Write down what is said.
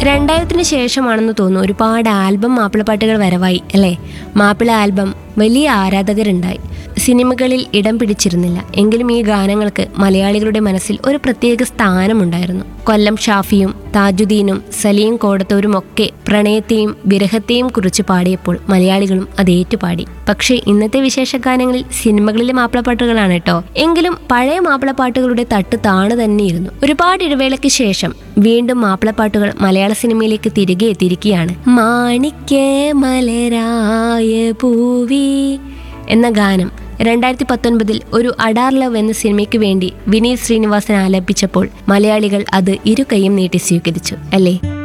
രണ്ടായിരത്തിന് ശേഷമാണെന്ന് തോന്നുന്നു ഒരുപാട് ആൽബം മാപ്പിളപ്പാട്ടുകൾ വരവായി അല്ലേ മാപ്പിള ആൽബം വലിയ ആരാധകരുണ്ടായി സിനിമകളിൽ ഇടം പിടിച്ചിരുന്നില്ല എങ്കിലും ഈ ഗാനങ്ങൾക്ക് മലയാളികളുടെ മനസ്സിൽ ഒരു പ്രത്യേക സ്ഥാനമുണ്ടായിരുന്നു കൊല്ലം ഷാഫിയും താജുദ്ദീനും സലീം കോടത്തൂരും ഒക്കെ പ്രണയത്തെയും വിരഹത്തെയും കുറിച്ച് പാടിയപ്പോൾ മലയാളികളും അത് ഏറ്റുപാടി പക്ഷേ ഇന്നത്തെ വിശേഷ ഗാനങ്ങളിൽ സിനിമകളിലെ മാപ്പിളപ്പാട്ടുകളാണ് കേട്ടോ എങ്കിലും പഴയ മാപ്പിളപ്പാട്ടുകളുടെ തട്ട് താണു തന്നെയിരുന്നു ഒരുപാട് ഇടവേളയ്ക്ക് ശേഷം വീണ്ടും മാപ്പിളപ്പാട്ടുകൾ മലയാള സിനിമയിലേക്ക് തിരികെ എത്തിയിരിക്കുകയാണ് മാണിക്യ മലരായ പൂവി എന്ന ഗാനം രണ്ടായിരത്തി പത്തൊൻപതിൽ ഒരു അഡാർ ലവ് എന്ന സിനിമയ്ക്ക് വേണ്ടി വിനീത് ശ്രീനിവാസൻ ആലപിച്ചപ്പോൾ മലയാളികൾ അത് ഇരു കൈയും നീട്ടി സ്വീകരിച്ചു അല്ലേ